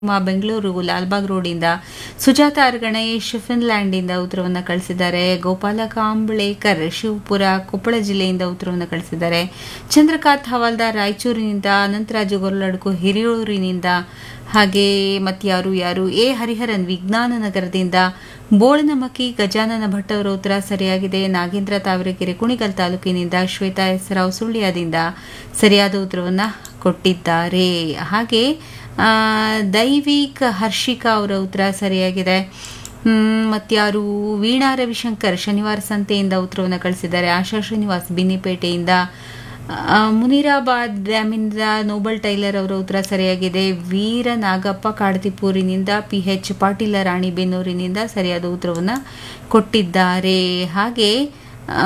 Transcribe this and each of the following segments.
ಮಾ ಬೆಂಗಳೂರು ಲಾಲ್ಬಾಗ್ ರೋಡಿಂದ ಸುಜಾತ ಆರ್ ಗಣೇಶ್ ಫಿನ್ಲ್ಯಾಂಡಿಂದ ಉತ್ತರವನ್ನು ಕಳಿಸಿದ್ದಾರೆ ಗೋಪಾಲ ಕಾಂಬ್ಳೇಕರ್ ಶಿವಪುರ ಕೊಪ್ಪಳ ಜಿಲ್ಲೆಯಿಂದ ಉತ್ತರವನ್ನು ಕಳಿಸಿದ್ದಾರೆ ಚಂದ್ರಕಾಂತ್ ಹವಾಲ್ದಾರ್ ರಾಯಚೂರಿನಿಂದ ಅನಂತರಾಜು ಗೊರಲಡ್ಕು ಹಿರಿಯೂರಿನಿಂದ ಹಾಗೆ ಮತ್ಯಾರು ಯಾರು ಎ ಹರಿಹರನ್ ವಿಜ್ಞಾನ ನಗರದಿಂದ ಬೋಳನಮಕ್ಕಿ ಗಜಾನನ ಭಟ್ ಅವರ ಉತ್ತರ ಸರಿಯಾಗಿದೆ ನಾಗೇಂದ್ರ ತಾವರೆಕೆರೆ ಕುಣಿಗಲ್ ತಾಲೂಕಿನಿಂದ ಶ್ವೇತಾ ಎಸ್ ರಾವ್ ಸುಳ್ಯದಿಂದ ಸರಿಯಾದ ಉತ್ತರವನ್ನು ಕೊಟ್ಟಿದ್ದಾರೆ ಹಾಗೆ ಆ, ದೈವಿಕ್ ಹರ್ಷಿಕಾ ಅವರ ಉತ್ತರ ಸರಿಯಾಗಿದೆ ಹ್ಮ್, ಮತ್ಯಾರು ವೀಣಾ ರವಿಶಂಕರ್ ಶನಿವಾರ ಸಂತೆಯಿಂದ ಉತ್ತರವನ್ನು ಕಳಿಸಿದ್ದಾರೆ ಆಶಾ ಶ್ರೀನಿವಾಸ್ ಬಿನ್ನಿಪೇಟೆಯಿಂದ ಆ, ಮುನಿರಾಬಾದ್ ಡ್ಯಾಮಿಂದ ನೋಬಲ್ ಟೈಲರ್ ಅವರ ಉತ್ತರ ಸರಿಯಾಗಿದೆ ವೀರ ನಾಗಪ್ಪ ಕಾಡತಿಪೂರಿನಿಂದ ಪಿ ಎಚ್ ಪಾಟೀಲ ರಾಣಿಬೆನ್ನೂರಿನಿಂದ ಸರಿಯಾದ ಉತ್ತರವನ್ನು ಕೊಟ್ಟಿದ್ದಾರೆ ಹಾಗೆ ಆ,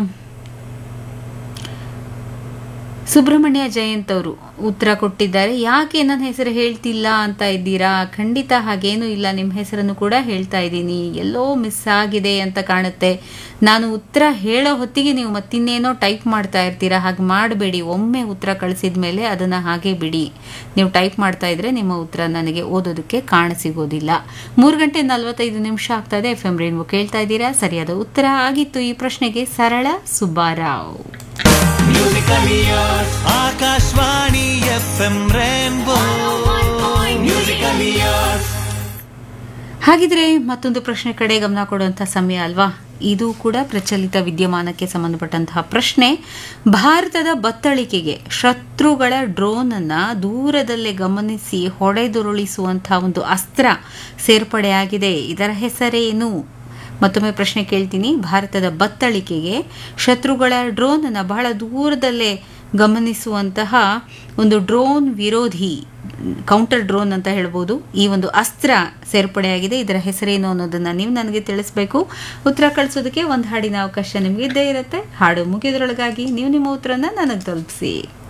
ಸುಬ್ರಹ್ಮಣ್ಯ ಜಯಂತ್ ಅವರು ಉತ್ತರ ಕೊಟ್ಟಿದ್ದಾರೆ ಯಾಕೆ ನನ್ನ ಹೆಸರು ಹೇಳ್ತಿಲ್ಲ ಅಂತ ಇದ್ದೀರಾ ಖಂಡಿತ ಹಾಗೇನೂ ಇಲ್ಲ ನಿಮ್ಮ ಹೆಸರನ್ನು ಕೂಡ ಹೇಳ್ತಾ ಇದ್ದೀನಿ ಎಲ್ಲೋ ಮಿಸ್ ಆಗಿದೆ ಅಂತ ಕಾಣುತ್ತೆ ನಾನು ಉತ್ತರ ಹೇಳೋ ಹೊತ್ತಿಗೆ ನೀವು ಮತ್ತಿನ್ನೇನೋ ಟೈಪ್ ಮಾಡ್ತಾ ಇರ್ತೀರಾ ಹಾಗೆ ಮಾಡಬೇಡಿ ಒಮ್ಮೆ ಉತ್ತರ ಕಳಿಸಿದ ಮೇಲೆ ಅದನ್ನು ಹಾಗೆ ಬಿಡಿ ನೀವು ಟೈಪ್ ಮಾಡ್ತಾ ಇದ್ರೆ ನಿಮ್ಮ ಉತ್ತರ ನನಗೆ ಓದೋದಕ್ಕೆ ಕಾಣಸಿಗೋದಿಲ್ಲ ಮೂರು ಗಂಟೆ ನಲವತ್ತೈದು ನಿಮಿಷ ಆಗ್ತಾ ಇದೆ ಎಫ್ ಎಂ ರೇನ್ಬು ಕೇಳ್ತಾ ಇದ್ದೀರಾ ಸರಿಯಾದ ಉತ್ತರ ಆಗಿತ್ತು ಈ ಪ್ರಶ್ನೆಗೆ Sarala Subbarao Akashvani F M rainbow musical years ಹಾಗಿದ್ರೆ ಮತ್ತೊಂದು ಪ್ರಶ್ನೆ ಕಡೆ ಗಮನ ಕೊಡುವಂತಹ ಸಮಯ ಅಲ್ವಾ ಇದು ಕೂಡ ಪ್ರಚಲಿತ ವಿದ್ಯಮಾನಕ್ಕೆ ಸಂಬಂಧಪಟ್ಟಂತಹ ಪ್ರಶ್ನೆ ಭಾರತದ ಬತ್ತಳಿಕೆಗೆ ಶತ್ರುಗಳ ಡ್ರೋನ್ ಅನ್ನ ದೂರದಲ್ಲೇ ಗಮನಿಸಿ ಹೊಡೆದುರುಳಿಸುವಂತಹ ಒಂದು ಅಸ್ತ್ರ ಸೇರ್ಪಡೆಯಾಗಿದೆ ಇದರ ಹೆಸರೇನು ಮತ್ತೊಮ್ಮೆ ಪ್ರಶ್ನೆ ಕೇಳ್ತೀನಿ ಭಾರತದ ಬತ್ತಳಿಕೆಗೆ ಶತ್ರುಗಳ ಡ್ರೋನ್ ಅನ್ನ ಬಹಳ ದೂರದಲ್ಲೇ ಗಮನಿಸುವಂತಹ ಒಂದು ಡ್ರೋನ್ ವಿರೋಧಿ ಕೌಂಟರ್ ಡ್ರೋನ್ ಅಂತ ಹೇಳ್ಬೋದು ಈ ಒಂದು ಅಸ್ತ್ರ ಸೇರ್ಪಡೆಯಾಗಿದೆ ಇದರ ಹೆಸರೇನು ಅನ್ನೋದನ್ನ ನೀವು ನನಗೆ ತಿಳಿಸ್ಬೇಕು ಉತ್ತರ ಕಳಿಸೋದಕ್ಕೆ ಒಂದು ಹಾಡಿನ ಅವಕಾಶ ನಿಮ್ಗೆ ಇದ್ದೇ ಇರುತ್ತೆ ಹಾಡು ಮುಗಿದ್ರೊಳಗಾಗಿ ನೀವು ನಿಮ್ಮ ಉತ್ತರನ ನನಗೆ ತಲುಪಿಸಿ